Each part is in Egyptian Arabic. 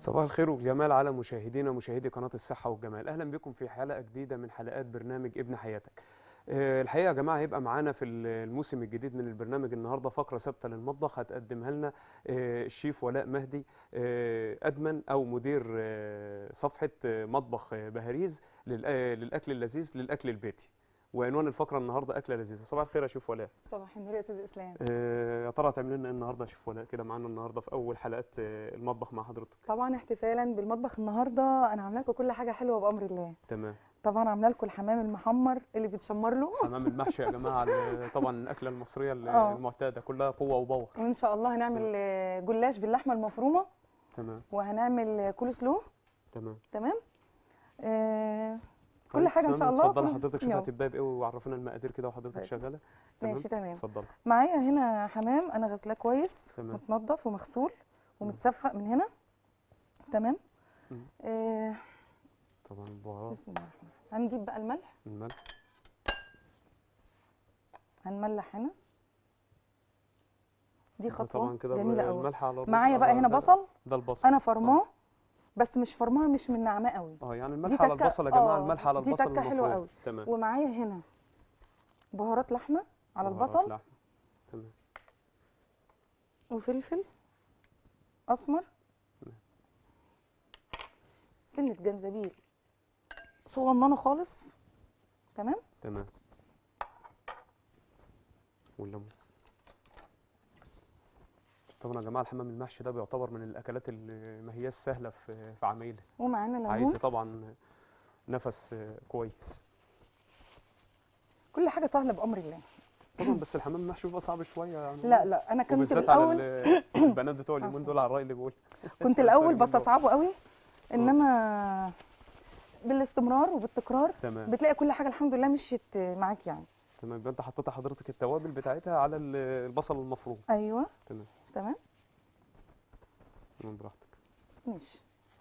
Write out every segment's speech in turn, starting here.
صباح الخير والجمال على مشاهدينا مشاهدي قناة الصحة والجمال أهلا بكم في حلقة جديدة من حلقات برنامج ابن حياتك آه، الحقيقة يا جماعة هيبقى معانا في الموسم الجديد من البرنامج النهاردة فقرة ثابتة للمطبخ هتقدمها لنا آه، الشيف ولاء مهدي آه، أدمن أو مدير آه، صفحة آه، مطبخ آه، بهاريز للأ- للأكل اللذيذ للأكل البيتي وعنوان الفقرة النهاردة أكلة لذيذة صباح الخير يا شيف ولاء صباح النور يا استاذ اسلام آه، يا ترى هتعمل لنا ايه النهارده يا شيف ولاء كده معانا النهارده في اول حلقات آه، المطبخ مع حضرتك طبعا احتفالا بالمطبخ النهارده انا عامله لكم كل حاجه حلوه بامر الله تمام طبعا عامله لكم الحمام المحمر اللي بيتشمر له حمام المحشي يا جماعه ال- طبعا الاكله المصريه ال- آه. المعتاده كلها قوه وباور وان شاء الله هنعمل آه، جلاش باللحمه المفرومه تمام وهنعمل آه، كول سلو تمام تمام آه كل طيب، حاجه ان تمام، شاء الله اتفضلي كل- حضرتك شوفي يلا. هتبداي بايه وعرفينا المقادير كده وحضرتك طيب. شغاله ماشي تمام اتفضلي معايا هنا حمام انا غسلاه كويس تمام. متنضف ومغسول ومتصفق من هنا تمام مم. آه طبعا البهارات بسم الله الرحمن الرحيم هنجيب بقى الملح الملح هنملح هنا دي ده خطوه طبعا كده جميله قوي الملح على الرز معايا بقى على- هنا ده- بصل ده البصل انا فرماه بس مش فرماه مش من ناعماه قوي اه يعني دي الملح على تكة- البصل يا جماعه آه، الملح على دي البصل تكة حلوة المفروم. قوي. تمام ومعايا هنا بهارات لحمه على بهارات البصل لحمة. تمام وفلفل اسمر تمام. سنه جنزبيل صغننه خالص تمام تمام والليمون طبعا يا جماعه الحمام المحشي ده بيعتبر من الاكلات اللي ما هياش سهله في في عمايلها ومعانا ليمون عايزه طبعا نفس آه، كويس كل حاجه سهله بامر الله طبعا بس الحمام المحشي بيبقى صعب شويه يعني لا لا انا كنت وبالذات على الاول ال- البنات بتوع اليومين عفواً. دول على الراي اللي بيقول كنت الاول اليومين دول. بستصعبه قوي انما بالاستمرار وبالتكرار تمام بتلاقي كل حاجه الحمد لله مشيت معاك يعني تمام يبقى انت حطيت حضرتك التوابل بتاعتها على ال- البصل المفروم ايوه تمام تمام تمام براحتك ماشي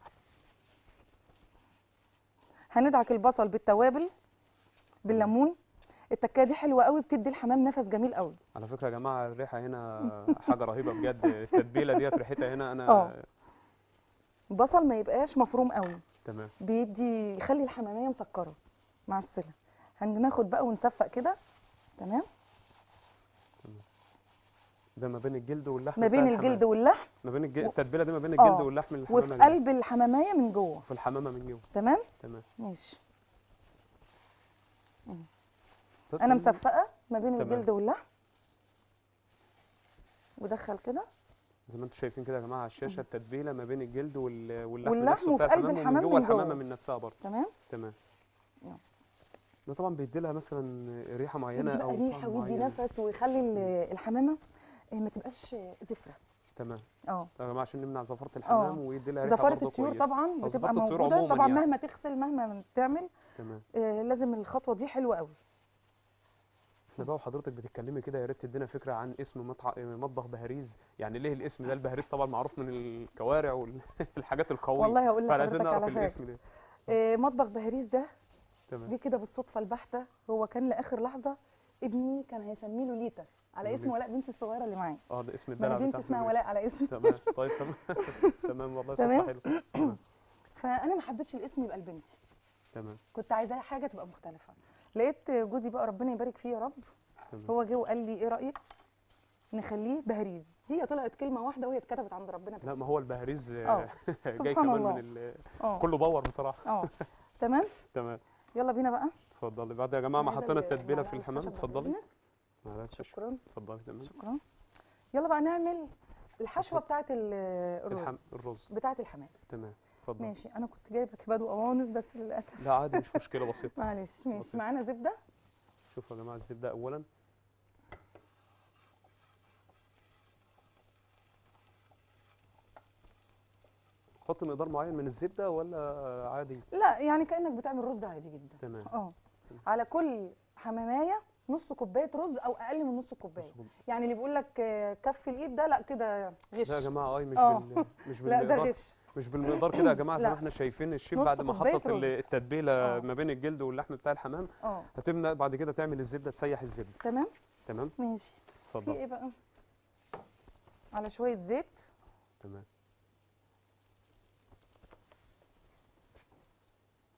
هندعك البصل بالتوابل بالليمون التكايه دي حلوه قوي بتدي الحمام نفس جميل قوي على فكره يا جماعه الريحه هنا حاجه رهيبه بجد التتبيله ديت ريحتها هنا انا اه. البصل ما يبقاش مفروم قوي تمام بيدي يخلي الحماميه مسكره مع السلة هناخد بقى ونصفق كده تمام ده ما بين الجلد واللحم ما بتاع بين الحمام. الجلد واللحم ما بين الج... التتبيله دي ما بين اه. الجلد واللحم الحمام وفي قلب الحماميه من جوه في الحمامه من جوه تمام تمام ماشي طب- انا مصفقه ما بين تمام. الجلد واللحم ودخل كده زي ما انتم شايفين كده يا جماعه على الشاشه التتبيله ما بين الجلد وال... واللحم واللحم نفسه بتاع وفي قلب الحمام ومن الحمام جوه من جوه. الحمامه من نفسها برضه تمام تمام نعم. ده طبعا بيدي لها مثلا ريحه معينه يدي او بقى ريحه طعم ويدي معين نفس ويخلي ال- الحمامه آه، ما تبقاش زفره تمام اه يا جماعه عشان نمنع زفره الحمام ويدي لها ريحه زفاره برضه الطيور كويسه طبعا أو بتبقى زفارة الطيور موجوده عموماً طبعا يعني. مهما تغسل مهما تعمل تمام آه لازم الخطوه دي حلوه قوي احنا بقى وحضرتك بتتكلمي كده يا ريت تدينا فكره عن اسم مطع... مطبخ بهاريز يعني ليه الاسم ده البهاريز طبعا معروف من الكوارع والحاجات القويه والله هقول فعايزين لحضرتك نعرف على حاجه الاسم ليه آه مطبخ بهاريز ده تمام جه كده بالصدفه البحته هو كان لاخر لحظه ابني كان هيسمي له ليتا على اسم ليتا. ولاء بنتي الصغيره اللي معايا اه ده اسم ما انا الدلع بنتي بتاع اسمها البيت. ولاء على اسمي تمام طيب تمام تمام والله صدفه تمام. حلوه فانا ما حبيتش الاسم يبقى لبنتي تمام كنت عايزاه حاجه تبقى مختلفه لقيت جوزي بقى ربنا يبارك فيه يا رب تمام هو جه وقال لي ايه رايك نخليه بهريز هي طلعت كلمه واحده وهي اتكتبت عند ربنا لا ما هو البهاريز آه، اه جاي سبحان كمان الله. من ال... اه كله باور بصراحه اه تمام تمام يلا بينا بقى اتفضلي بعد يا جماعه ما عايزة حطينا ال- التتبيله في المعلقة الحمام الخشب بعد اتفضلي إذنك. معلش شكرا اتفضلي تمام شكرا يلا بقى نعمل الحشوه اتفضل. بتاعه ال- الرز الحم... الرز بتاعه الحمام تمام اتفضل ماشي انا كنت جايبه كباد وقوانص بس للاسف لا عادي مش مشكله بسيطه معلش ماشي بسيط. معانا زبده شوفوا يا جماعه الزبده اولا حط مقدار معين من الزبده ولا عادي لا يعني كانك بتعمل رز عادي جدا تمام اه على كل حمامايه نص كوبايه رز او اقل من نص كوبايه يعني اللي بيقول لك آه، كف الايد ده لا كده غش لا يا جماعه اي مش اه. بال... مش لا ده بالمقدار غش مش بالمقدار كده يا جماعه زي ما لا. احنا شايفين الشيف نص بعد ما كوباية حطت ال- رز. التتبيله اه. ما بين الجلد واللحم بتاع الحمام اه هتبدا بعد كده تعمل الزبده تسيح الزبده تمام تمام ماشي في اتفضل ايه بقى على شويه زيت تمام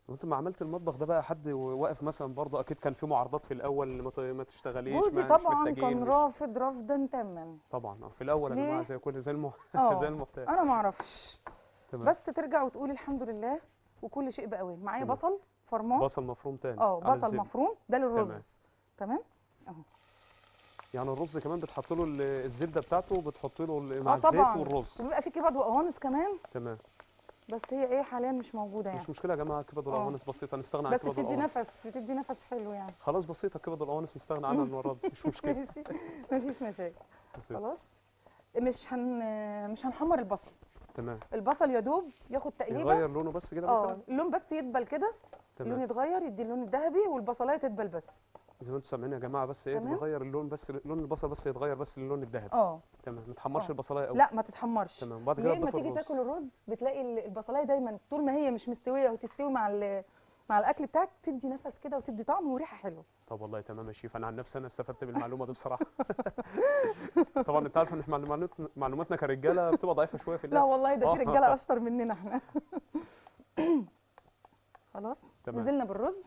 وانت ما عملت المطبخ ده بقى حد واقف مثلا برضه اكيد كان في معارضات في الاول ما ت- ما تشتغليش جوزي ما مش طبعا محتاجين كان مش- رافض رفضا تاما طبعا اه في الاول يا ليه؟ جماعه زي كل زي الم... اه زي المحتاج انا ما اعرفش تمام بس ترجع وتقول الحمد لله وكل شيء باوان معايا تمام. بصل فرمان بصل مفروم تاني اه على بصل الزبدة. مفروم ده للرز تمام. تمام يعني الرز كمان بتحط له ال- الزبده بتاعته وبتحط له ال- مع اه الزيت طبعا والرز وبيبقى في كبد وقوانص كمان تمام بس هي ايه حاليا مش موجوده يعني مش مشكله يا جماعه كبد اه. القوانص بسيطه نستغنى عن بس كبد بتدي القوانص نفس بتدي نفس حلو يعني خلاص بسيطه كبد القوانص نستغنى عنها المره دي مش مشكله ماشي مفيش مشاكل بسيطة. خلاص مش هن مش هنحمر البصل تمام البصل يا دوب ياخد تقليبه يغير لونه بس كده اه مثلا اللون بس يدبل كده اللون تمام يتغير يدي اللون الذهبي والبصلايه تدبل بس زي ما انتم سامعين يا جماعه بس ايه تمام. بنغير اللون بس لون البصل بس يتغير بس للون الذهبي اه تمام ما تحمرش اه. البصلايه قوي لا ما تتحمرش تمام بعد كده ليه لما تضيف تيجي الرز تاكل الرز بتلاقي ال- البصلايه دايما طول ما هي مش مستويه وتستوي مع ال- مع الاكل بتاعك تدي نفس كده وتدي طعم وريحه حلوه طب والله تمام يا شيف انا عن نفسي انا استفدت بالمعلومه دي بصراحه طبعا انت عارف ان احنا معلوماتنا معلوماتنا كرجاله بتبقى ضعيفه شويه في لا الاكل والله ده في اه. رجاله اشطر مننا احنا خلاص تمام نزلنا بالرز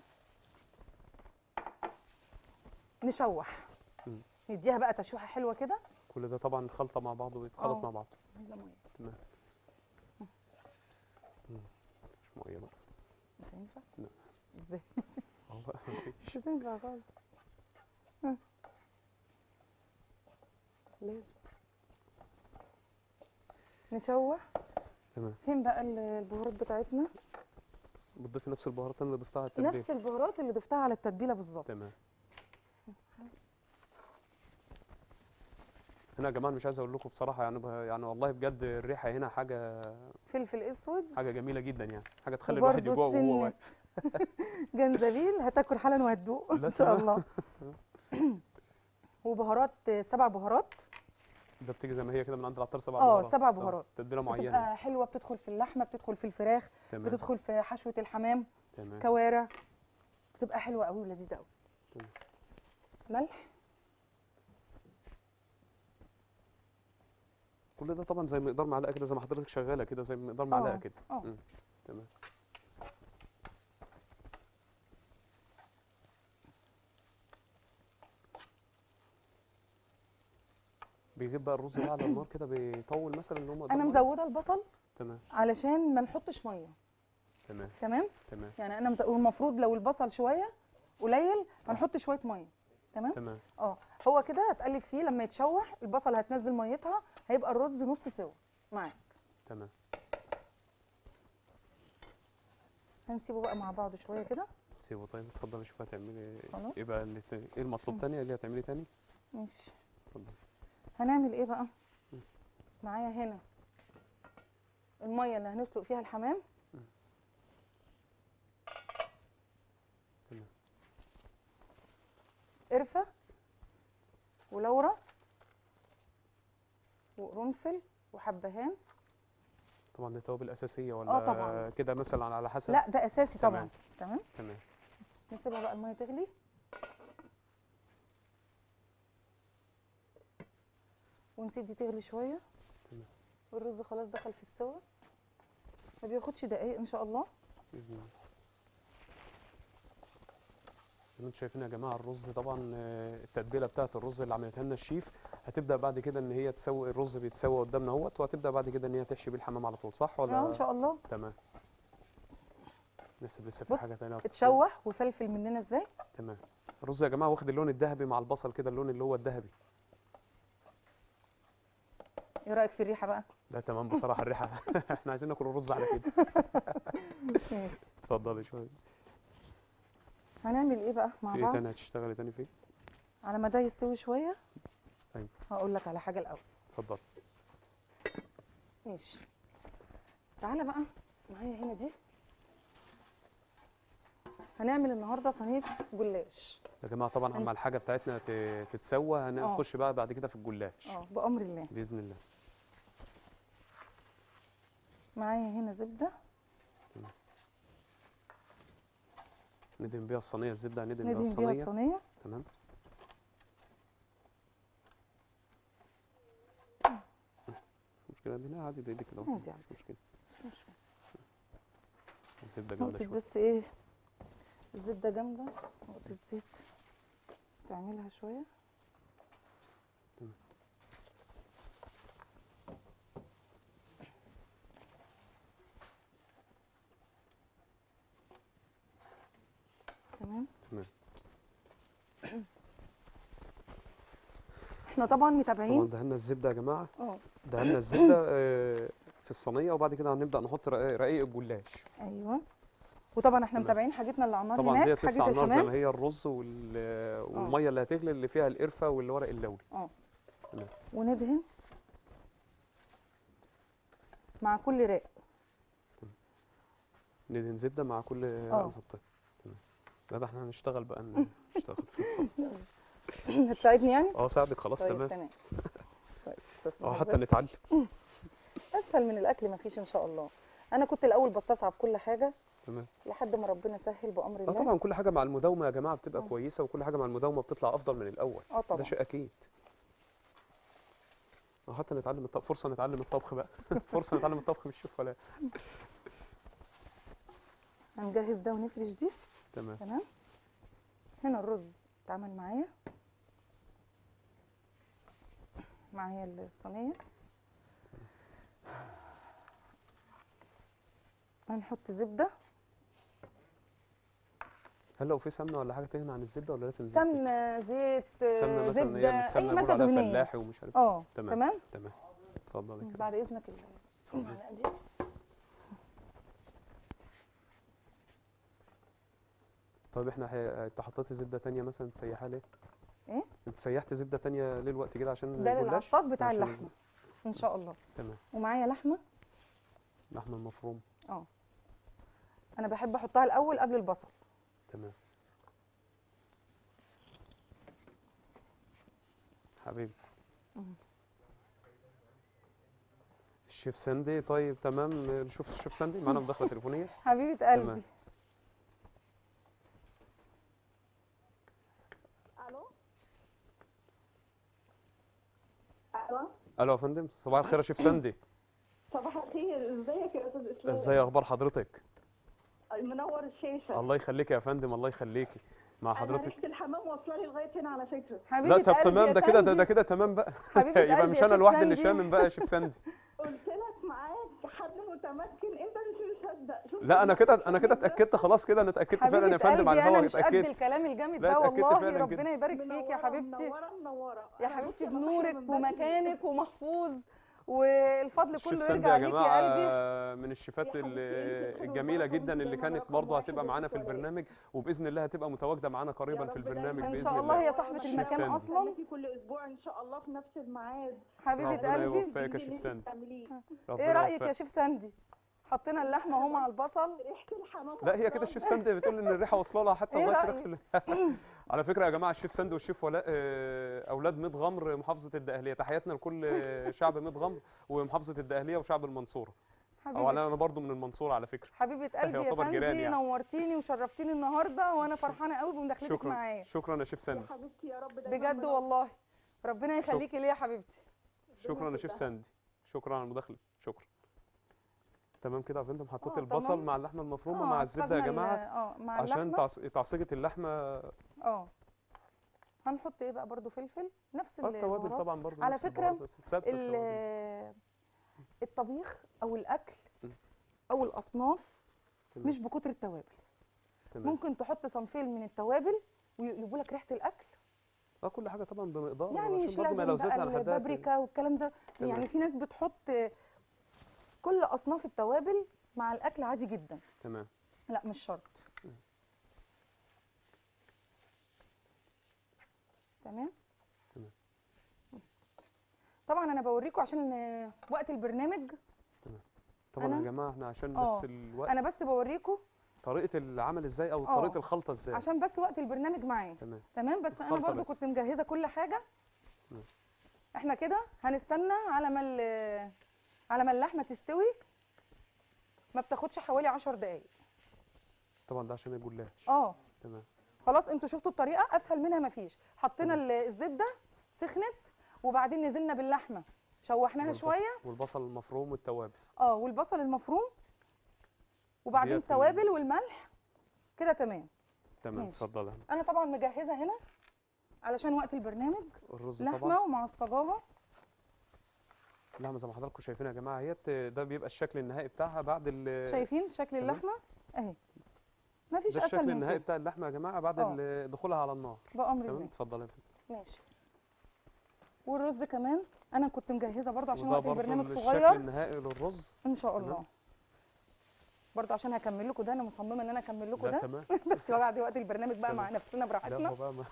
نشوح مم. نديها بقى تشويحه حلوه كده كل ده طبعا خلطه مع بعض ويتخلط اه. مع بعض عايزة مية. تمام مم. مش ميه بقى مش هينفع لا. ازاي اه بقى مش هتنفع خالص ها. لازم نشوح تمام فين بقى ال- البهارات بتاعتنا بتضيفي نفس البهارات اللي ضفتها على التتبيله نفس البهارات اللي ضفتها على التتبيله بالظبط تمام هنا يا جماعه مش عايز اقول لكم بصراحه يعني ب- يعني والله بجد الريحه هنا حاجه فلفل اسود حاجه جميله جدا يعني حاجه تخلي الواحد وبرده يجوع وهو سن واقف جنزبيل هتاكل حالا وهتدوق لا ان شاء تمام. الله وبهارات سبع بهارات ده بتيجي زي ما هي كده من عند العطار سبع اه، بهارات سبع اه، بهارات. تتبيله معينه بتبقى حلوه بتدخل في اللحمه بتدخل في الفراخ تمام بتدخل في حشوه الحمام تمام كوارع بتبقى حلوه قوي ولذيذه قوي تمام. ملح كل ده طبعا زي مقدار معلقه كده زي ما حضرتك شغاله كده زي مقدار معلقه اه، كده اه. مم. تمام بيجيب بقى الرز ده على النار كده بيطول مثلا اللي هم انا مزوده البصل تمام علشان ما نحطش ميه تمام تمام تمام يعني انا مزود المفروض لو البصل شويه قليل هنحط شويه ميه تمام تمام اه هو كده هتقلب فيه لما يتشوح البصل هتنزل ميتها هيبقى الرز نص سوا معاك تمام هنسيبه بقى مع بعض شويه كده سيبه طيب اتفضلي شوفي هتعملي خلاص. ايه بقى اللي ت... ايه المطلوب تاني اللي هتعملي تاني ماشي اتفضلي هنعمل ايه بقى مم. معايا هنا الميه اللي هنسلق فيها الحمام مم. تمام قرفه ولورا وقرنفل وحبهان طبعا دي توابل اساسيه ولا طبعاً. كده مثلا على حسب لا ده اساسي طبعا تمام. تمام تمام نسيبها بقى الميه تغلي ونسيب دي تغلي شويه تمام. والرز خلاص دخل في السوا ما بياخدش دقايق ان شاء الله باذن الله زي ما انتم شايفين يا جماعه الرز طبعا آه، التتبيله بتاعه الرز اللي عملتها لنا الشيف هتبدا بعد كده ان هي تسوي الرز بيتسوى قدامنا اهوت وهتبدا بعد كده ان هي تحشي بيه الحمام على طول صح ولا اه ان شاء الله تمام لسه لسه في بص، حاجه تانية اتشوح وفلفل مننا ازاي تمام الرز يا جماعه واخد اللون الذهبي مع البصل كده اللون اللي هو الذهبي ايه رايك في الريحه بقى لا تمام بصراحه الريحه احنا عايزين ناكل الرز على كده ماشي اتفضلي شويه هنعمل ايه بقى مع في ايه بعض تاني هتشتغلي تاني فيه على ما ده يستوي شويه أيوة. هقول لك على حاجه الاول اتفضل ماشي تعالى بقى معايا هنا دي هنعمل النهارده صينيه جلاش يا جماعه طبعا هن- اما الحاجه بتاعتنا ت- تتسوى اه. هنخش بقى بعد كده في الجلاش اه بامر الله باذن الله معايا هنا زبده ندهن بيها الصينيه الزبده هندهن بيها ندهن بيها الصينيه الصينيه تمام مش مشكله اديناها عادي بايدك كده عادي، مش عادي. مشكله مش مشكلة. الزبده جامده نقطة شويه بس ايه الزبدة جامدة نقطة زيت تعملها شوية تمام. تمام تمام احنا طبعا طبعا متابعين دهنا الزبده يا جماعه اه دهنا الزبده آه، في الصينيه وبعد كده هنبدا نحط رقائق رقائق الجلاش ايوه وطبعا احنا تمام. متابعين حاجتنا اللي على النار طبعا هناك ديت لسه حاجة على النار زي ما الحمام هي الرز وال- والميه اللي هتغلي اللي فيها القرفه والورق اللوري وندهن مع كل راق ندهن زبده مع كل آه. نحطها تمام لا ده احنا هنشتغل بقى ن- نشتغل في الخلط. هتساعدني يعني اه ساعدك خلاص طيب تمام تمام طيب استسمح اه بس. حتى نتعلم اسهل من الاكل مفيش ان شاء الله انا كنت الاول بستصعب كل حاجه تمام لحد ما ربنا سهل بامر اه الله طبعا كل حاجه مع المداومه يا جماعه بتبقى آه. كويسه وكل حاجه مع المداومه بتطلع افضل من الاول اه طبعا ده شيء اكيد اه حتى نتعلم الطبخ فرصه نتعلم الطبخ بقى فرصه نتعلم الطبخ مش شوف ولا هنجهز ده ونفرش دي تمام تمام هنا الرز اتعمل معايا معايا الصينيه هنحط زبده هل لو في سمنه ولا حاجه تغني عن الزبده ولا لازم زبده سمنه زيت سمنه مثلا زبده هي اي السمنه ماده بيقولوا عليها دهنيه فلاحي ومش عارف اه تمام. تمام تمام اتفضل يا كريم بعد اذنك ال- اتفضل. المعلقه دي طيب احنا حي... انت حطيت زبده تانية مثلا تسيحها ليه؟ ايه؟ انت سيحت زبده تانية ليه الوقت كده عشان ده الجلاش؟ للعصاق بتاع عشان اللحمه ان شاء الله تمام ومعايا لحمه اللحمه المفروم اه انا بحب احطها الاول قبل البصل تمام حبيبي مم. الشيف ساندي طيب تمام نشوف الشيف ساندي معانا مداخله تليفونيه حبيبه تمام. قلبي الو الو الو يا فندم صباح الخير يا شيف ساندي صباح الخير ازيك يا استاذ اسلام ازاي اخبار حضرتك منور الشاشه الله يخليك يا فندم الله يخليكي مع انا حضرتك ريحه الحمام واصله لي لغايه هنا على فكره حبيبه لا طب قلبي تمام يا ده كده ده, ده ساندي. كده تمام بقى حبيبه يبقى قلبي مش يا انا شيف لوحدي اللي ساندي. شامم بقى يا شيف ساندي قلت لك معاك حد متمكن انت مش مصدق شوف لا انا كده انا كده اتاكدت خلاص كده انا اتاكدت فعلا حبيبه يا فندم على قلبي انا الهواء مش قد اتاكدت الكلام الجامد لا، ده اتأكدت والله فعلاً ربنا جدا. يبارك فيك يا منورة- حبيبتي منوره منوره يا أنا حبيبتي بصي أنا بنورك بحب من بدري. ومكانك ومحفوظ والفضل الشيف كله ساندي يرجع يا ليك جماعه يا قلبي من الشيفات يا حبيبتي، ال- انت خير الجميله وبركة جدا وانت اللي دايما كانت رقم برضه واحد هتبقى معانا في بالنسبة لي. البرنامج وباذن الله هتبقى متواجده معانا قريبا يا في رب البرنامج دايماً إن باذن شاء الله الله هي منورة صاحبة ودايماً المكان دايماً أصلاً. بستناكي كل اسبوع ان شاء الله في نفس الميعاد حبيبه ربنا قلبي يوفقك يا دي شيف اللي انت ساندي بتعمليه. ربنا ايه رايك يا يوفقك. شيف ساندي حطينا اللحمه اهو مع البصل ريحه الحمام لا هي كده واصلة الشيف ساندي بتقول ان الريحه واصله لها حتى إيه لغايه رأيك؟ هناك في ال- على فكره يا جماعه الشيف ساندي والشيف ولاء آه، اولاد ميت غمر محافظه الدقهليه تحياتنا لكل شعب ميت غمر ومحافظه الدقهليه وشعب المنصوره او حبيبه انا برضو من المنصوره على فكره حبيبه قلبي يا يعتبر جيران ساندي يعني. نورتيني وشرفتيني النهارده وانا فرحانه قوي بمداخلتك شكرا معايا شكرا يا شيف يا ساندي حبيبتي يا رب دايما بجد منورة. والله ربنا يخليكي ليا يا حبيبتي شكرا يا شيف يخليها. ساندي شكرا على المداخله شكرا تمام كده يا فندم حطيت آه، البصل تمام. مع اللحمه المفرومه آه، مع الزبده يا عصجنا ال- جماعه اه مع عشان اللحمه تعص- تعصيجه اللحمه اه اه هنحط ايه بقى برضو فلفل نفس التوابل البهارات. طبعا برضو على نفس فكرة البهارات بس ثابته ال- التوابل. الطبيخ او الاكل م. او الاصناف تمام. مش بكتر التوابل تمام ممكن تحط صنفين من التوابل ويقلبوا لك ريحه الاكل اه كل حاجه طبعا بمقدار يعني عشان مش برضو ما لازم لو زدنا بقى على حدها البابريكا والكلام ده تمام. يعني في ناس بتحط كل اصناف التوابل مع الاكل عادي جدا تمام لا مش شرط م. تمام تمام. طبعا انا بوريكم عشان آه، وقت البرنامج طبعا أنا- يا جماعه احنا عشان آه، بس الوقت انا بس بوريكم طريقه العمل ازاي او آه، طريقه الخلطه ازاي عشان بس وقت البرنامج معايا تمام تمام بس انا الخلطة برضو بس. كنت مجهزه كل حاجه مم. احنا كده هنستنى على ما ال- على ما اللحمه تستوي ما بتاخدش حوالي 10 دقايق طبعا ده عشان الجلاش اه تمام خلاص انتوا شفتوا الطريقه اسهل منها مفيش حطينا تمام. ال- الزبده سخنت وبعدين نزلنا باللحمه شوحناها والبصل- شويه والبصل المفروم والتوابل اه والبصل المفروم وبعدين ديت ال- توابل والملح كده تمام تمام ماشي. اتفضلي انا طبعا مجهزه هنا علشان وقت البرنامج الرز لحمه طبعا ومعصجاها اللحمه زي ما حضراتكم شايفين يا جماعه اهيت ده بيبقى الشكل النهائي بتاعها بعد ال شايفين شكل تمام. اللحمه اهي ما فيش ده اسهل الشكل من النهائي كده بتاع اللحمه يا جماعه بعد آه. ال- دخولها على النار بامر تمام الله اتفضلي يا فندم ماشي والرز كمان انا كنت مجهزه برضه عشان وده وقت برضو البرنامج الشكل صغير النهائي للرز ان شاء تمام. الله برضه عشان هكمل لكم ده انا مصممه ان انا اكمل لكم ده ده تمام بس بعد وقت البرنامج بقى مع تمام. نفسنا لا براحتنا هو بقى ما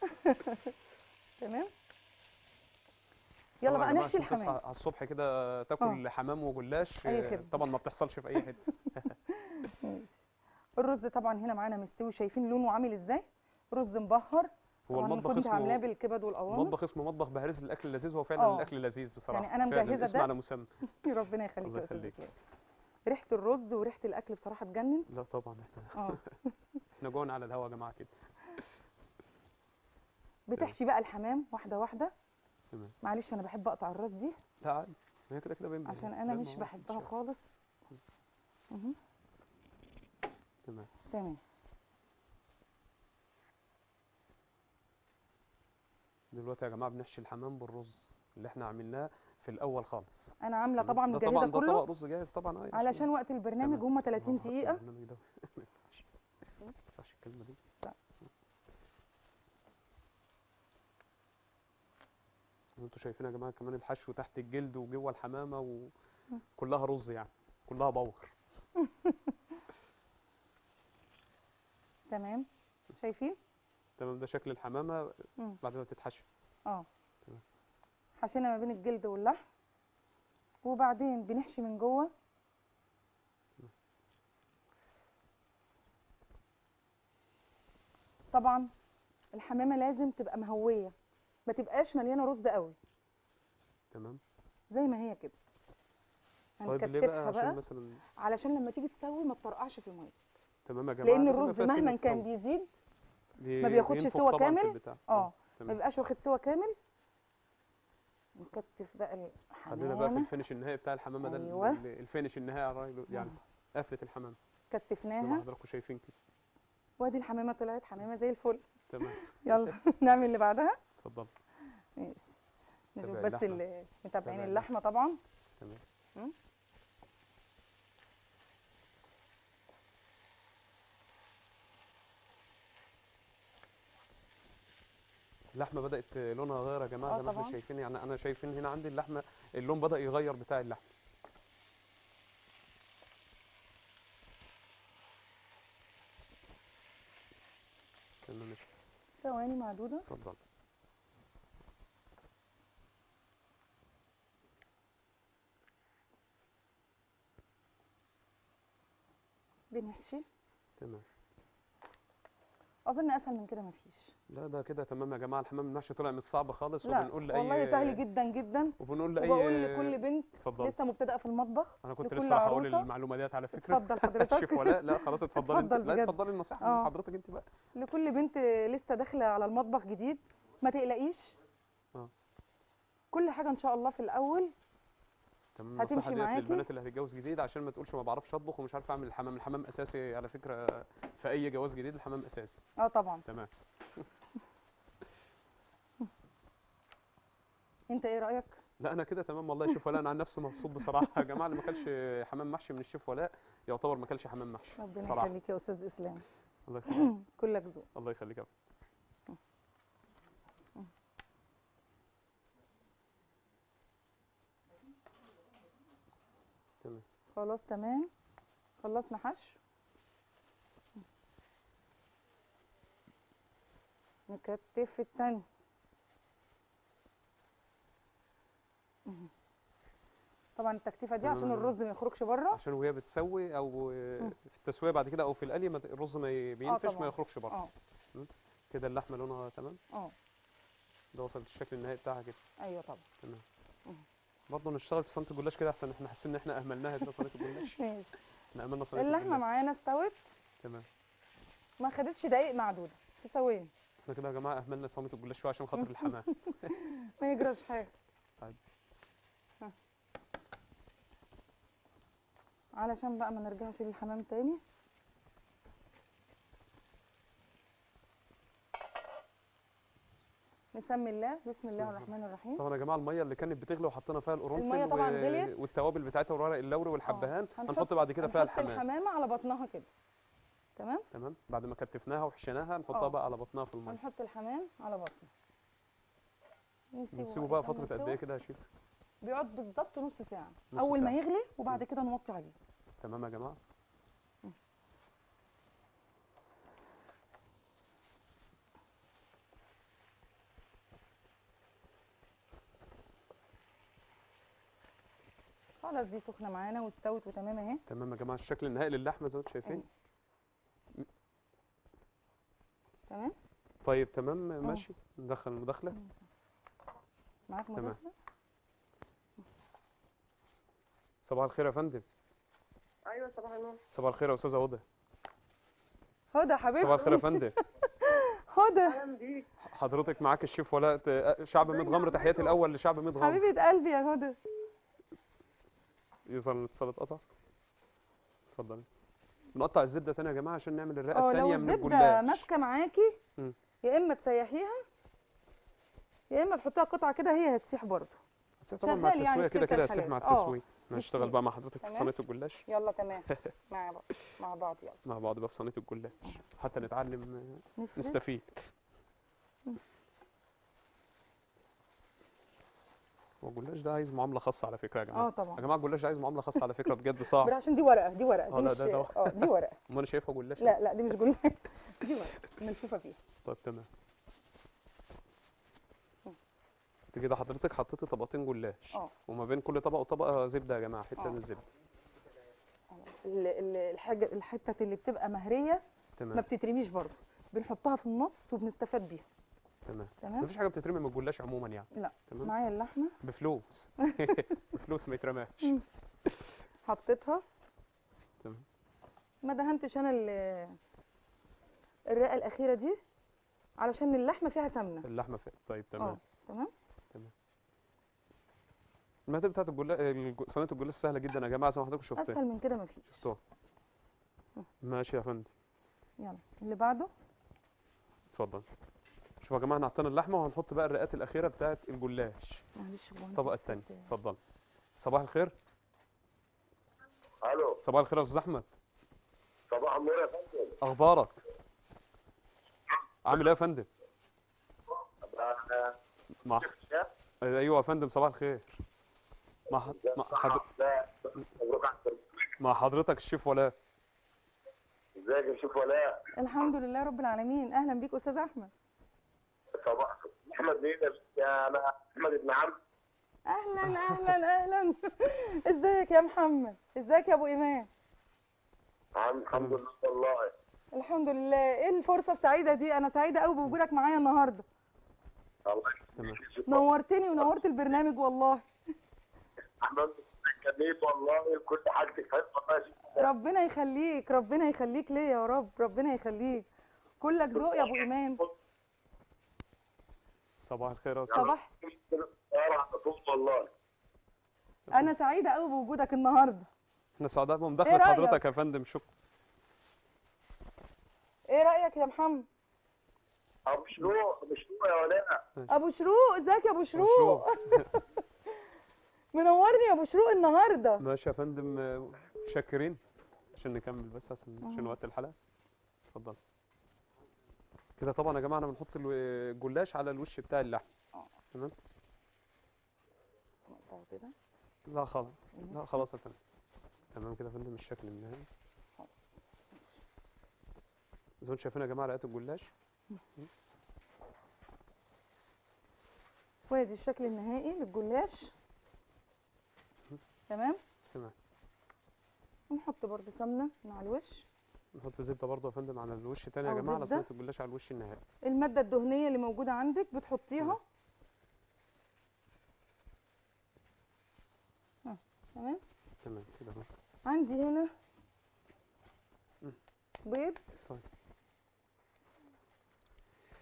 تمام يلا طبعاً بقى يا جماعة نحشي عشان تصحى الحمام على الصبح كده تاكل حمام وجلاش أي آه، خدمة. طبعا ما بتحصلش في اي حته ماشي الرز طبعا هنا معانا مستوي شايفين لونه عامل ازاي رز مبهر هو طبعا المطبخ كنت عاملاه اسمه بالكبد والقوانص مطبخ اسمه مطبخ بهارس الاكل اللذيذ هو فعلا آه. الاكل لذيذ بصراحه يعني أنا فعلاً مجهزة الاسم ده. على مسمى ربنا يخليك الله يا استاذ يخليك. اسلام ريحه الرز وريحه الاكل بصراحه تجنن لا طبعا احنا اه احنا جوعنا على الهوا يا جماعه كده بتحشي بقى الحمام واحده واحده تمام معلش انا بحب اقطع الراس دي لا عادي ما هي كده كده بين عشان بين- انا بين مش ما هو بحبها الشيف. خالص مهم. تمام تمام دلوقتي يا جماعه بنحشي الحمام بالرز اللي احنا عملناه في الاول خالص انا عامله تمام؟ طبعا ده مجهزه طبعا ده كله طبق رز جاهز طبعا اه علشان وقت البرنامج تمام. هم 30 ما هو دقيقه البرنامج ده ما ينفعش ما ينفعش الكلمه دي لا. انتوا شايفين يا جماعه كمان الحشو تحت الجلد وجوه الحمامه وكلها رز يعني كلها بوخر تمام شايفين تمام ده شكل الحمامه مم. بعد ما تتحشى اه تمام. حشينا ما بين الجلد واللحم وبعدين بنحشي من جوه طبعا الحمامه لازم تبقى مهويه ما تبقاش مليانه رز قوي تمام زي ما هي كده طيب ليه بقى هنكتفها عشان بقى مثلا علشان لما تيجي تسوي ما تطرقعش في الميه تمام يا جماعه لان لازم يبقى الرز فيها مهما سنة كان طول. بيزيد بي- ما بياخدش بينفخ سوا طبعاً في كامل. البتاع. اه ما تمام بيبقاش واخد سوا كامل نكتف بقى خلينا بقى في الحمامه الفينش النهائي بتاع الحمامه ده ال- أيوة. ال- الفينش النهائي على الراجل يعني قفله الحمام زي ما كتفناها حضراتكم شايفين كده وادي الحمامه طلعت حمامه زي الفل تمام يلا نعمل اللي بعدها اتفضل ماشي نشوف تابعي بس اللحمة. اللي متابعين تابعي اللحمه طبعا تمام مم. اللحمه بدات لونها يغير يا جماعه آه زي ما احنا طبعاً. شايفين يعني انا شايفين هنا عندي اللحمه اللون بدا يغير بتاع اللحمه تمام ثواني معدوده اتفضل بنحشي تمام اظن اسهل من كده مفيش لا ده كده تمام يا جماعه الحمام المحشي طلع مش صعب خالص لا وبنقول لاي والله سهل جدا جدا وبنقول لاي وبقول لكل بنت اتفضل لسه مبتدئه في المطبخ انا كنت لكل لسه راح اقول عروسة. المعلومه ديت على فكره اتفضل حضرتك شيف ولاء لا خلاص اتفضلي انت اتفضل لا بجد. اتفضلي النصيحه آه. من حضرتك انت بقى لكل بنت لسه داخله على المطبخ جديد ما تقلقيش آه. كل حاجه ان شاء الله في الاول تمام هتمشي النصيحه ديت معاكي. للبنات اللي هتتجوز جديد عشان ما تقولش ما بعرفش اطبخ ومش عارف اعمل الحمام الحمام اساسي على فكره في اي جواز جديد الحمام اساسي اه طبعا تمام انت ايه رايك لا انا كده تمام والله شيف ولاء انا عن نفسي مبسوط بصراحه يا جماعه اللي ما كلش حمام محشي من الشيف ولاء يعتبر ما كلش حمام محشي ربنا صراحه يخليك يا استاذ اسلام الله يخليك كلك ذوق الله يخليك يا فندم. تمام خلاص تمام خلصنا حشو نكتف التاني طبعا التكتيفه دي عشان تمام. الرز ما يخرجش بره عشان وهي بتسوي او في التسويه بعد كده او في القلي ما ت- الرز ما ي- بينفش طبعاً. ما يخرجش بره اه كده اللحمه لونها تمام اه ده وصلت الشكل النهائي بتاعها كده ايوه طبعا تمام مم. برضه نشتغل في صينيه الجلاش كده احسن احنا حاسين ان احنا اهملناها كده صينيه الجلاش ماشي احنا اهملنا صينيه اللحمه الجلاش معانا استوت تمام ما خدتش دقايق معدوده في ثواني احنا كده يا جماعه اهملنا صينيه الجلاش شويه عشان خاطر الحمام ما يجراش حاجه طيب. ها. علشان بقى ما نرجعش للحمام تاني نسمي الله بسم الله الله. الرحمن الرحيم طبعا يا جماعه الميه اللي كانت بتغلي وحطينا فيها القرنفل المية طبعاً غليت. والتوابل بتاعتها والورق اللوري والحبهان هنحط- هنحط بعد كده فيها هنحط الحمام الحمامه على بطنها كده تمام تمام بعد ما كتفناها وحشيناها نحطها آه. بقى على بطنها في الميه هنحط الحمام على بطنه نسيبه بقى كمان فتره قد سوا. ايه كده يا شيف بيقعد بالظبط نص ساعه نص اول ما ساعة. يغلي وبعد كده نوطي عليه تمام يا جماعه خلاص دي سخنه معانا واستوت وتمام اهي تمام يا جماعه الشكل النهائي للحمه زي ما انتم شايفين تمام طيب تمام ماشي ندخل المداخله معاك تمام. مداخله صباح الخير يا فندم ايوه صباح النور صباح الخير يا استاذه هدى هدى حبيبتي صباح الخير يا فندم هدى اهلا بيك حضرتك معاك الشيف ولاء ت- شعب ميت غمر تحياتي الاول لشعب ميت غمر حبيبه قلبي يا هدى يظهر الاتصال اتقطع اتفضلي بنقطع الزبده تاني يا جماعه عشان نعمل الرئه اه لو الثانيه من الزبده الجلاش ماسكه معاكي مم. يا اما تسيحيها يا اما تحطيها قطعه كده هي هتسيح برضه بس طبعا مع شغال يعني التسويه في كده كلتا كده هتسيح مع الحالات. اه، التسويه هنشتغل بتسيح. بقى مع حضرتك في تمام. صينيه الجلاش يلا تمام مع بعض مع بعض يلا مع بعض بقى في صينيه الجلاش حتى نتعلم آه، نفرد. نستفيد هو الجلاش ده عايز معامله خاصه على فكره يا جماعه اه طبعا يا جماعه الجلاش ده عايز معامله خاصه على فكره بجد صعب برا عشان دي ورقه دي ورقه اه دي لا مش ده- ده- اه دي ورقه امال انا شايفها جلاش لا لا دي مش جلاش دي ورقه منفوخه فيها طيب تمام انت كده حضرتك حطيتي طبقتين جلاش اه. وما بين كل طبقه وطبقه زبده يا جماعه حته اه. من الزبده ال- ال- الحاجه الحته اللي بتبقى مهريه ما تمام بتترميش برضه بنحطها في النص وبنستفاد بيها تمام تمام مفيش حاجه بتترمي من الجلاش عموما يعني لا تمام معايا اللحمه بفلوس بفلوس ما يترماش حطيتها تمام ما دهنتش انا ال- الرقه الاخيره دي علشان اللحمه فيها سمنه اللحمه فيها طيب اه تمام تمام المقادير بتاعت الجلاش صينيه الجلاش سهله جدا يا جماعه زي ما حضرتك شفتها اسهل من كده مفيش شفتوها ماشي يا فندم يلا اللي بعده اتفضل شوفوا يا جماعه احنا حطينا اللحمه وهنحط بقى الرقات الاخيره بتاعت الجلاش معلش هو أنا الطبقه بس الثانيه ال- اتفضل صباح الخير الو صباح الخير يا استاذ احمد صباح النور يا فندم اخبارك عامل ايه يا فندم أنا مع شيف ايوه يا فندم صباح الخير مع حض... مع, حض... لا، مبروك على التربية. مع حضرتك الشيف ولاء ازيك يا شيف ولاء الحمد لله رب العالمين اهلا بيك استاذ احمد صباح احمد مين يا انا احمد ابن عم اهلا اهلا اهلا ازيك يا محمد ازيك يا ابو ايمان عم الحمد لله والله الحمد لله ايه الفرصه السعيده دي انا سعيده قوي بوجودك معايا النهارده الله تمام. يخليك يا شيف. نورتني ونورت البرنامج والله احمد كنيت والله كل حاجتك في والله يا شيف. ربنا يخليك ربنا يخليك ليا يا رب ربنا يخليك كلك ذوق يا ابو ايمان صباح الخير يا استاذ صباح على طول والله انا سعيده قوي بوجودك النهارده احنا سعداء إيه بمداخله رأيك؟ حضرتك يا فندم شكرا ايه رايك يا محمد ابو شروق ابو شروق يا ولاء ابو شروق ازيك يا ابو شروق منورني يا ابو شروق النهارده ماشي يا فندم آه، متشكرين عشان نكمل بس عشان عشان وقت الحلقه اتفضل كده طبعا يا جماعه انا بنحط الو- الجلاش على الوش بتاع اللحم اه. تمام نقطعه كده لا خلاص لا خلاص يا فندم تمام كده يا فندم الشكل النهائي زي ما انتم شايفين يا جماعه رقات الجلاش وادي الشكل النهائي للجلاش تمام تمام ونحط برضو سمنه من على الوش نحط زبده برضه يا فندم على الوش تاني يا أو جماعه على زبدة. صينيه الجلاش على الوش النهائي الماده الدهنيه اللي موجوده عندك بتحطيها اه، تمام تمام كده اهو عندي هنا مم. بيض طيب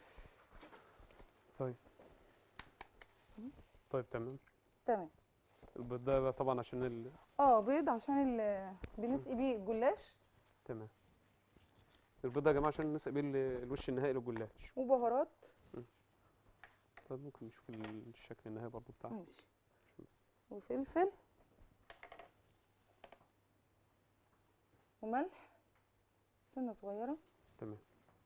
طيب طيب تمام تمام البيض ده بقى طبعا عشان ال... اه بيض عشان ال- بنسقي بيه الجلاش تمام البيض ده يا جماعه عشان نسقي بيه ال- الوش النهائي للجلاش وبهارات طيب ممكن نشوف ال- الشكل النهائي برضو بتاعه ماشي وفلفل وملح سنه صغيره تمام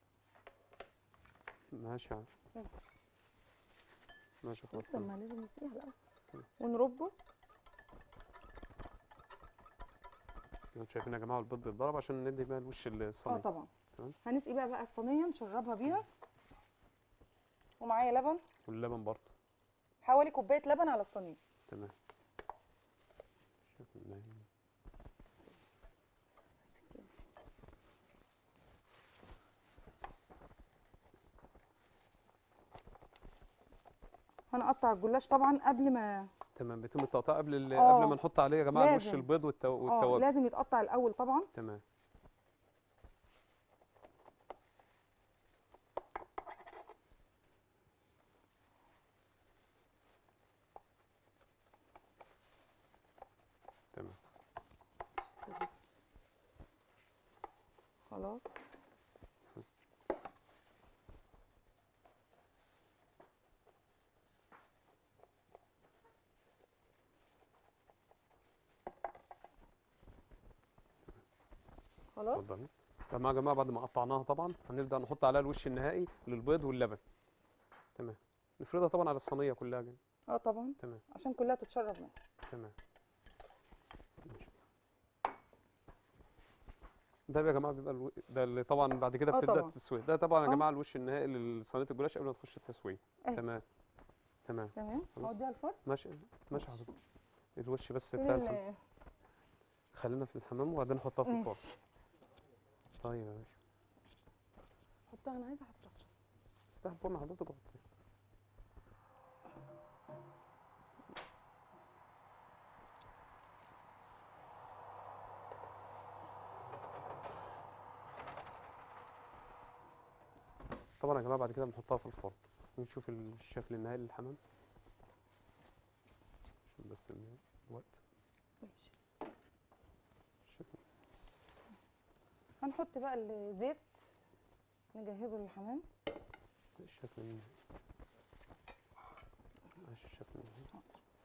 ماشي يا عم. مم. ماشي خلاص بص ما تمام. لازم نسقيها الاول تمام. ونربه انتوا شايفين يا جماعه البيض بيتضرب عشان ندي بقى الوش اه الصينيه طبعا تمام. هنسقي بقى بقى الصينيه نشربها بيها ومعايا لبن واللبن برضه حوالي كوبايه لبن على الصينيه تمام شكل النهائي. هنقطع الجلاش طبعا قبل ما تمام بيتم التقطيع قبل ال- آه، قبل ما نحط عليه يا جماعه الوش لازم. البيض والتو... اه والتوابل لازم يتقطع الاول طبعا تمام تمام خلاص خلاص اتفضلي طب يا جماعه بعد ما قطعناها طبعا هنبدا نحط عليها الوش النهائي للبيض واللبن تمام نفردها طبعا على الصينيه كلها جدا اه طبعا تمام عشان كلها تتشرب منها تمام ماشي. ده يا جماعه بيبقى الو... ده اللي طبعا بعد كده آه بتبدا طبعا. التسويه ده طبعا يا آه. جماعه الوش النهائي لصينيه الجلاش قبل ما تخش التسويه أيوة. تمام تمام تمام خلاص. هوديها الفرن ماشي ماشي يا حضرتك الوش بس فين بتاع الحمام ال- خلينا في الحمام وبعدين نحطها في الفرن ماشي طيب يا باشا حطها انا عايزه احطها افتح الفرن حضرتك وحطيها طبعا يا جماعه بعد كده بنحطها في الفرن ونشوف الشكل النهائي للحمام عشان بس ال- الوقت ماشي الشكل هنحط بقى الزيت نجهزه للحمام الشكل النهائي ماشي الشكل النهائي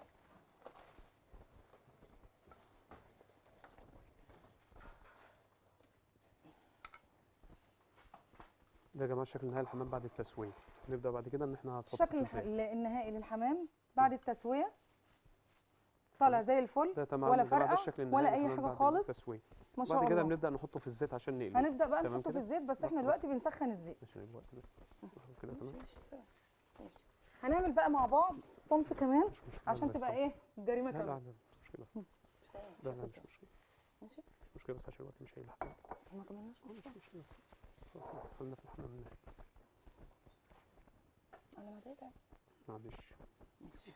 ده يا جماعه شكل نهائي الحمام بعد التسويه نبدا بعد كده ان احنا هنحط الشكل في الح- الزيت النهائي للحمام بعد التسويه طالع زي الفل ده تمام ولا يا جماعة، ده فرقة الشكل ولا النهائي أي للحمام حاجة بعد خالص. التسويه ما شاء بعد كده الله بنبدا نحطه في الزيت عشان نقليه هنبدا بقى تمام نحطه في كده؟ الزيت بس لا، احنا خلاص. دلوقتي بنسخن الزيت عشان الوقت بس خلاص كده تمام ماشي ماشي ماشي هنعمل بقى مع بعض صنف كمان مش مشكله عشان بس تبقى طبعا. ايه جريمه لا لا كمان ده مش مشكله لا لا مش مشكله ماشي مش مشكله بس عشان الوقت مش هيلحق ما كملناش آه، مش مشكله بس خلاص خلينا في الحمام النهائي انا ما ضايقت معلش ماشي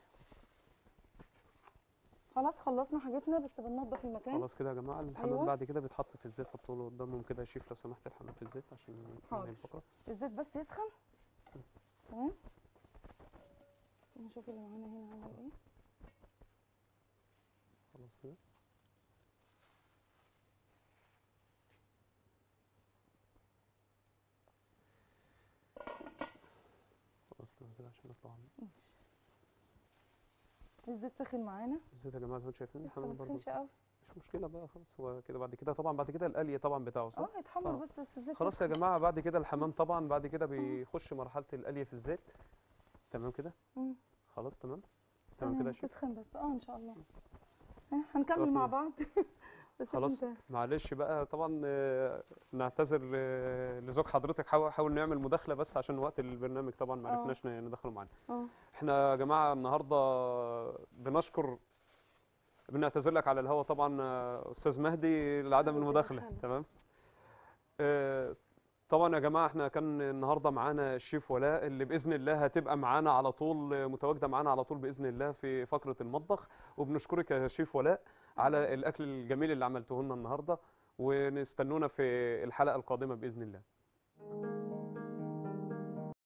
خلاص خلصنا حاجتنا بس بننضف المكان خلاص كده يا جماعه الحمام أيوة. بعد كده بيتحط في الزيت حطوا له قدامهم كده يا شيف لو سمحت الحمام في الزيت عشان ننهي حاضر. الفقره الزيت بس يسخن تمام نشوف اللي معانا هنا عمل ايه خلاص كده خلاص تمام كده عشان نطلع عنه. ماشي الزيت سخن معانا الزيت يا جماعه زي ما انتم شايفين لسه الحمام ما برضه سخنش قوي مش مشكله بقى خلاص هو كده بعد كده طبعا بعد كده القلي طبعا بتاعه صح اه يتحمر آه. بس بس الزيت خلاص يا يسخن. جماعه بعد كده الحمام طبعا بعد كده بيخش مرحله القلي في الزيت تمام كده مم. خلاص تمام تمام كده يا شيف تسخن بس اه ان شاء الله آه، هنكمل خلاص مع تمام. بعض بس خلاص انت معلش بقى طبعا آه، نعتذر آه، لزوج حضرتك حاول حاول نعمل مداخله بس عشان وقت البرنامج طبعا ما آه. عرفناش ن- ندخله معانا اه احنا يا جماعه النهارده بنشكر بنعتذر لك على الهوا طبعا آه، استاذ مهدي لعدم ربنا المداخله يخليك. تمام آه، طبعا يا جماعه احنا كان النهارده معانا الشيف ولاء اللي باذن الله هتبقى معانا على طول آه، متواجده معانا على طول باذن الله في فقره المطبخ وبنشكرك يا شيف ولاء على الاكل الجميل اللي عملته لنا النهارده ونستنونا في الحلقه القادمه باذن الله